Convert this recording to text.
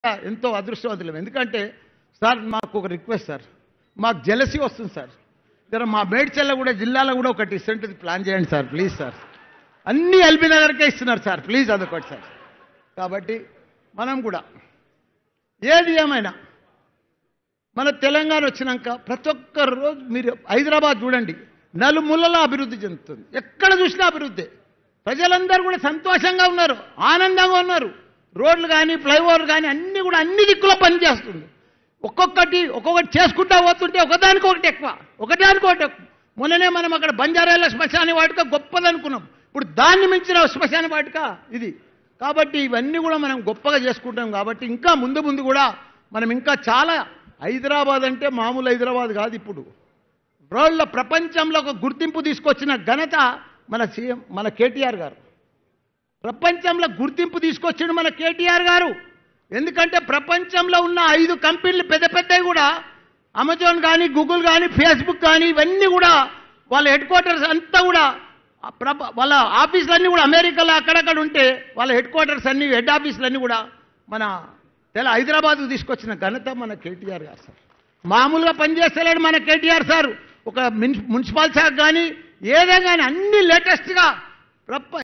ఎంతో అదృష్టవంతులం ఎందుకంటే సార్ మాకు ఒక రిక్వెస్ట్ సార్ మాకు జలసి వస్తుంది సార్ జర మా మేడ్చల్ల కూడా జిల్లాలో కూడా ఒకటి ఇస్తుంటుంది ప్లాన్ చేయండి సార్ ప్లీజ్ సార్ అన్ని ఎల్బీ నగర్కే ఇస్తున్నారు సార్ ప్లీజ్ అదొకటి సార్ కాబట్టి మనం కూడా ఏది ఏమైనా మన తెలంగాణ వచ్చినాక ప్రతి ఒక్క రోజు మీరు హైదరాబాద్ చూడండి నలుమూలలో అభివృద్ధి చెందుతుంది ఎక్కడ చూసినా అభివృద్ధి ప్రజలందరూ కూడా సంతోషంగా ఉన్నారు ఆనందంగా ఉన్నారు రోడ్లు కానీ ఫ్లైఓవర్లు కానీ అన్ని కూడా అన్ని దిక్కులో పనిచేస్తుంది ఒక్కొక్కటి ఒక్కొక్కటి చేసుకుంటా పోతుంటే ఒకదానికి ఒకటి ఎక్కువ ఒకదానికి ఒకటి ఎక్కువ మొన్ననే మనం అక్కడ బంజారాల శ్మశాన వాటిక గొప్పదనుకున్నాం ఇప్పుడు దాన్ని మించిన శ్మశాన వాటిక ఇది కాబట్టి ఇవన్నీ కూడా మనం గొప్పగా చేసుకుంటాం కాబట్టి ఇంకా ముందు ముందు కూడా మనం ఇంకా చాలా హైదరాబాద్ అంటే మామూలు హైదరాబాద్ కాదు ఇప్పుడు వరల్డ్లో ప్రపంచంలో ఒక గుర్తింపు తీసుకొచ్చిన ఘనత మన సీఎం మన కేటీఆర్ గారు ప్రపంచంలో గుర్తింపు తీసుకొచ్చిండు మన కేటీఆర్ గారు ఎందుకంటే ప్రపంచంలో ఉన్న ఐదు కంపెనీలు పెద్ద పెద్దవి కూడా అమెజాన్ కానీ గూగుల్ కానీ ఫేస్బుక్ కానీ ఇవన్నీ కూడా వాళ్ళ హెడ్ క్వార్టర్స్ అంతా కూడా ఆ ప్రప వాళ్ళ ఆఫీసులన్నీ కూడా అమెరికాలో అక్కడక్కడ ఉంటే వాళ్ళ హెడ్ క్వార్టర్స్ అన్ని హెడ్ ఆఫీసులన్నీ కూడా మన తెల హైదరాబాద్కు తీసుకొచ్చిన ఘనత మన కేటీఆర్ గారు సార్ మామూలుగా పనిచేస్తలేడు మన కేటీఆర్ సార్ ఒక మున్సి- మున్సిపల్ శాఖ కానీ ఏదే కానీ అన్ని లేటెస్ట్గా ప్రప